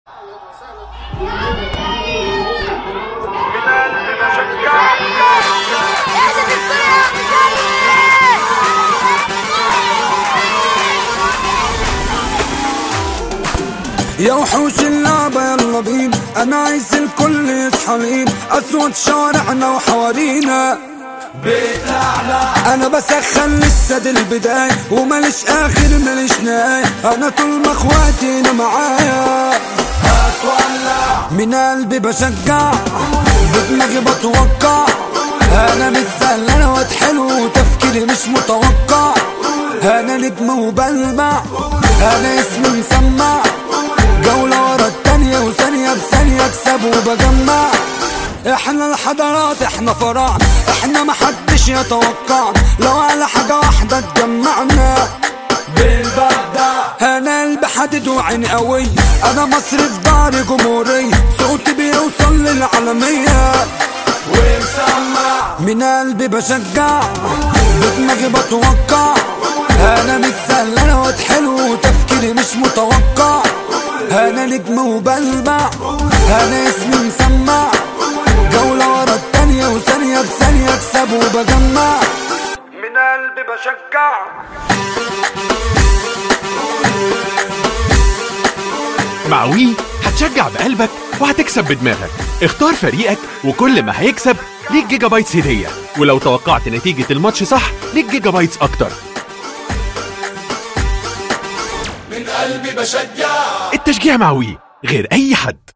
يا وحوش اللعبة يلا بينا انا عايز الكل يصحى لينا اسود شوارعنا وحوارينا بيت اعلى انا بسخن لسه دي البداية وماليش اخر ماليش نهاية انا طول ما اخواتي هنا معايا هتولع من قلبي بشجع بدماغي بتوقع انا مش سهل انا واد حلو وتفكيري مش متوقع انا نجم وبلمع انا اسمي مسمع جولة ورا التانية وثانية بثانية اكسب وبجمع احنا الحضارات احنا فراعنة احنا محدش يتوقعنا لو على حاجة واحدة اتجمعنا بالبدع انا قلبي حديد وعيني قوية انا مصر في دار جمهورية صوتي بيوصل للعالمية ومسمع من قلبي بشجع بدماغي بتوقع انا مش سهل انا واد حلو وتفكيري مش متوقع انا نجم وبلمع انا اسمي مسمع جولة ورا التانية وثانية بثانية اكسب وبجمع من قلبي بشجع مع وي هتشجع بقلبك وهتكسب بدماغك اختار فريقك وكل ما هيكسب ليك جيجا بايتس هدية ولو توقعت نتيجة الماتش صح ليك جيجا بايتس أكتر من قلبي بشجع التشجيع مع وي غير أي حد